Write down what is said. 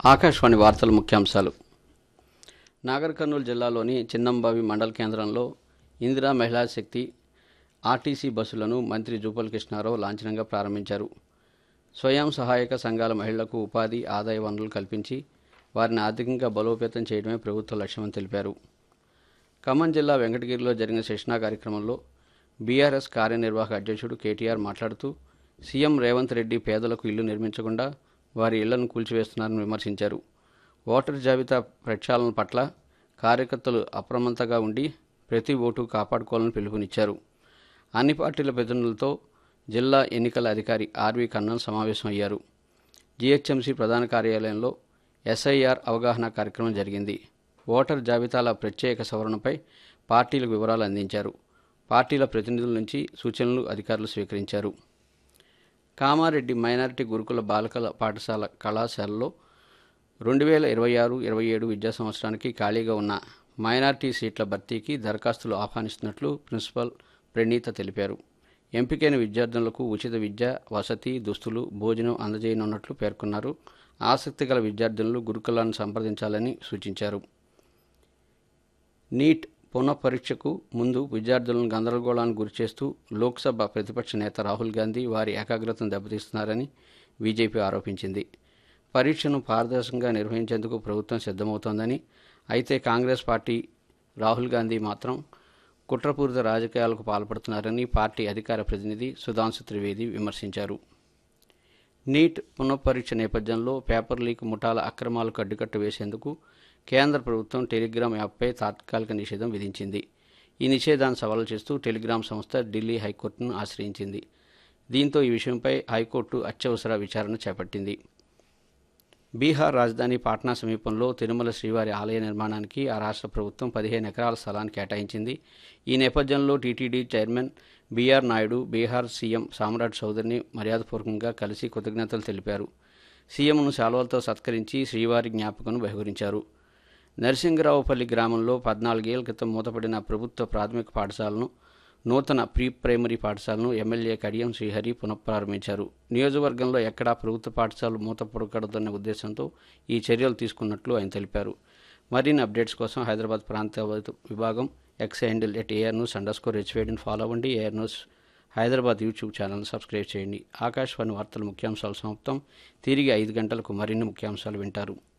ఆకాశవాణి వార్తల ముఖ్యాంశాలు నాగర్ కర్నూలు జిల్లాలోని చిన్నంబావి మండల కేంద్రంలో ఇందిరా మహిళా శక్తి ఆర్టీసీ బస్సులను మంత్రి జూపల్ కృష్ణారావు లాంఛనంగా ప్రారంభించారు స్వయం సహాయక సంఘాల మహిళలకు ఉపాధి ఆదాయ వనరులు కల్పించి వారిని ఆర్థికంగా బలోపేతం చేయడమే ప్రభుత్వ లక్ష్యమని తెలిపారు ఖమ్మం జిల్లా వెంకటగిరిలో జరిగిన శిక్షణా కార్యక్రమంలో బీఆర్ఎస్ కార్యనిర్వాహక అధ్యక్షుడు కేటీఆర్ మాట్లాడుతూ సీఎం రేవంత్ రెడ్డి పేదలకు ఇల్లు నిర్మించకుండా వారి ఇళ్లను కూల్చివేస్తున్నారని విమర్శించారు ఓటర్ జాబితా ప్రక్షాళన పట్ల కార్యకర్తలు అప్రమత్తంగా ఉండి ప్రతి ఓటు కాపాడుకోవాలని పిలుపునిచ్చారు అన్ని పార్టీల ప్రతినిధులతో జిల్లా ఎన్నికల అధికారి ఆర్వి కన్నన్ సమావేశమయ్యారు జీహెచ్ఎంసీ ప్రధాన కార్యాలయంలో ఎస్ఐఆర్ అవగాహన కార్యక్రమం జరిగింది ఓటర్ జాబితాల ప్రత్యేక సవరణపై పార్టీలకు వివరాలు అందించారు పార్టీల ప్రతినిధుల నుంచి సూచనలు అధికారులు స్వీకరించారు కామారెడ్డి మైనారిటీ గురుకుల బాలకల పాఠశాల కళాశాలలో రెండు వేల ఇరవై ఆరు ఇరవై ఏడు విద్యా సంవత్సరానికి ఖాళీగా ఉన్న మైనారిటీ సీట్ల భర్తీకి దరఖాస్తులు ఆహ్వానిస్తున్నట్లు ప్రిన్సిపల్ ప్రణీత తెలిపారు ఎంపికైన విద్యార్థులకు ఉచిత విద్య వసతి దుస్తులు భోజనం అందజేయనున్నట్లు పేర్కొన్నారు ఆసక్తి గల విద్యార్థులు గురుకులాన్ని సంప్రదించాలని సూచించారు నీట్ పునఃపరీక్షకు ముందు విద్యార్థులను గందరగోళానికి గురిచేస్తూ లోక్సభ ప్రతిపక్ష నేత రాహుల్ గాంధీ వారి ఏకాగ్రతను దెబ్బతీస్తున్నారని బీజేపీ ఆరోపించింది పరీక్షను పారదర్శకంగా నిర్వహించేందుకు ప్రభుత్వం సిద్ధమవుతోందని అయితే కాంగ్రెస్ పార్టీ రాహుల్ గాంధీ మాత్రం కుట్రపూరిత రాజకీయాలకు పాల్పడుతున్నారని పార్టీ అధికార ప్రతినిధి సుధాంశు త్రివేది విమర్శించారు నీట్ పునఃపరీక్ష నేపథ్యంలో పేపర్ లీక్ ముఠాల అక్రమాలకు అడ్డుకట్ట వేసేందుకు కేంద్ర ప్రభుత్వం టెలిగ్రామ్ యాప్పై తాత్కాలిక నిషేధం విధించింది ఈ నిషేధాన్ని సవాలు చేస్తూ టెలిగ్రామ్ సంస్థ ఢిల్లీ హైకోర్టును ఆశ్రయించింది దీంతో ఈ విషయంపై హైకోర్టు అత్యవసర విచారణ చేపట్టింది బీహార్ రాజధాని పాట్నా సమీపంలో తిరుమల శ్రీవారి ఆలయ నిర్మాణానికి ఆ రాష్ట్ర ప్రభుత్వం పదిహేను ఎకరాల స్థలాన్ని కేటాయించింది ఈ నేపథ్యంలో TTD chairman BR Naidu Bihar CM Samrat చౌదరిని మర్యాదపూర్వకంగా కలిసి కృతజ్ఞతలు తెలిపారు సీఎంను శాలువలతో సత్కరించి శ్రీవారి జ్ఞాపకను బహిష్కరించారు నరసింగరావుపల్లి గ్రామంలో పద్నాలుగేళ్ల క్రితం మూతపడిన ప్రభుత్వ ప్రాథమిక పాఠశాలను నూతన ప్రీ ప్రైమరీ పాఠశాలను ఎమ్మెల్యే కడియం శ్రీహరి పునఃప్రారంభించారు నియోజకవర్గంలో ఎక్కడా ప్రభుత్వ పాఠశాలలు మూతపడకూడదన్న ఉద్దేశంతో ఈ చర్యలు తీసుకున్నట్లు ఆయన తెలిపారు మరిన్ని అప్డేట్స్ కోసం హైదరాబాద్ ప్రాంత విభాగం X handle at AIR news under score హెచ్వేడిని ఫాలో అవ్వండి ఏఆర్ న్యూస్ హైదరాబాద్ యూట్యూబ్ ఛానల్ని సబ్స్క్రైబ్ చేయండి ఆకాశవాణి వార్తల ముఖ్యాంశాలు సమాప్తం తిరిగి ఐదు గంటలకు మరిన్ని ముఖ్యాంశాలు వింటారు